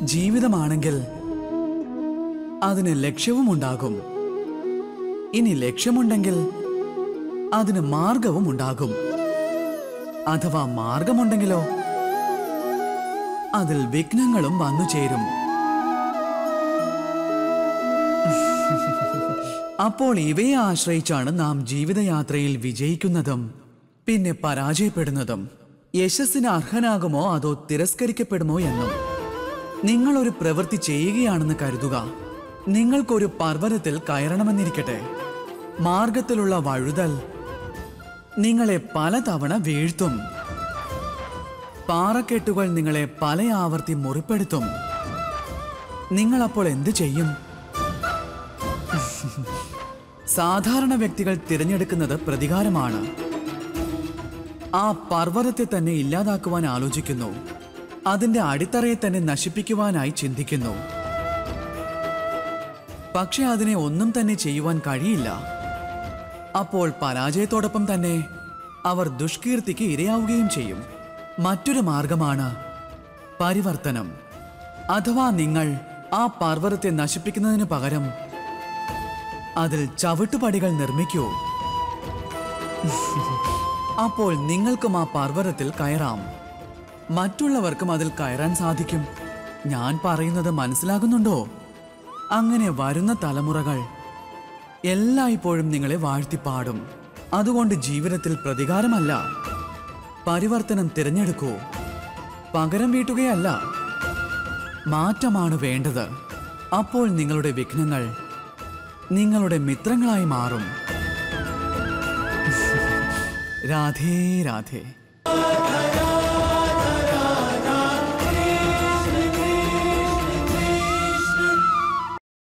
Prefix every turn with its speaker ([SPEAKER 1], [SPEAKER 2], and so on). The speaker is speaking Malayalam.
[SPEAKER 1] ജീവിതമാണെങ്കിൽ അതിന് ലക്ഷ്യവും ഉണ്ടാകും ഇനി ലക്ഷ്യമുണ്ടെങ്കിൽ അതിന് മാർഗവും ഉണ്ടാകും അഥവാ മാർഗമുണ്ടെങ്കിലോ അതിൽ വിഘ്നങ്ങളും വന്നു ചേരും അപ്പോൾ ഇവയെ ആശ്രയിച്ചാണ് നാം ജീവിതയാത്രയിൽ വിജയിക്കുന്നതും പിന്നെ പരാജയപ്പെടുന്നതും യശസ്സിന് അർഹനാകുമോ അതോ തിരസ്കരിക്കപ്പെടുമോ എന്നും നിങ്ങൾ ഒരു പ്രവൃത്തി ചെയ്യുകയാണെന്ന് കരുതുക നിങ്ങൾക്കൊരു പർവ്വതത്തിൽ കയറണമെന്നിരിക്കട്ടെ മാർഗത്തിലുള്ള വഴുതൽ നിങ്ങളെ പലതവണ വീഴ്ത്തും പാറക്കെട്ടുകൾ നിങ്ങളെ പല ആവർത്തി മുറിപ്പെടുത്തും നിങ്ങളപ്പോൾ എന്തു ചെയ്യും സാധാരണ വ്യക്തികൾ തിരഞ്ഞെടുക്കുന്നത് പ്രതികാരമാണ് ആ പർവ്വതത്തെ തന്നെ ഇല്ലാതാക്കുവാൻ ആലോചിക്കുന്നു അതിന്റെ അടിത്തറയെ തന്നെ നശിപ്പിക്കുവാനായി ചിന്തിക്കുന്നു പക്ഷെ അതിനെ ഒന്നും തന്നെ ചെയ്യുവാൻ കഴിയില്ല അപ്പോൾ പരാജയത്തോടൊപ്പം തന്നെ അവർ ദുഷ്കീർത്തിക്ക് ഇരയാവുകയും ചെയ്യും മറ്റൊരു മാർഗമാണ് പരിവർത്തനം അഥവാ നിങ്ങൾ ആ പർവ്വതത്തെ നശിപ്പിക്കുന്നതിന് പകരം അതിൽ ചവിട്ടുപടികൾ നിർമ്മിക്കൂ അപ്പോൾ നിങ്ങൾക്കും ആ പർവ്വതത്തിൽ കയറാം മറ്റുള്ളവർക്കും അതിൽ കയറാൻ സാധിക്കും ഞാൻ പറയുന്നത് മനസ്സിലാകുന്നുണ്ടോ അങ്ങനെ വരുന്ന തലമുറകൾ എല്ലായ്പ്പോഴും നിങ്ങളെ വാഴ്ത്തിപ്പാടും അതുകൊണ്ട് ജീവിതത്തിൽ പ്രതികാരമല്ല പരിവർത്തനം തിരഞ്ഞെടുക്കൂ പകരം വീട്ടുകയല്ല മാറ്റമാണ് വേണ്ടത് അപ്പോൾ നിങ്ങളുടെ വിഘ്നങ്ങൾ നിങ്ങളുടെ മിത്രങ്ങളായി മാറും രാധേ രാധേ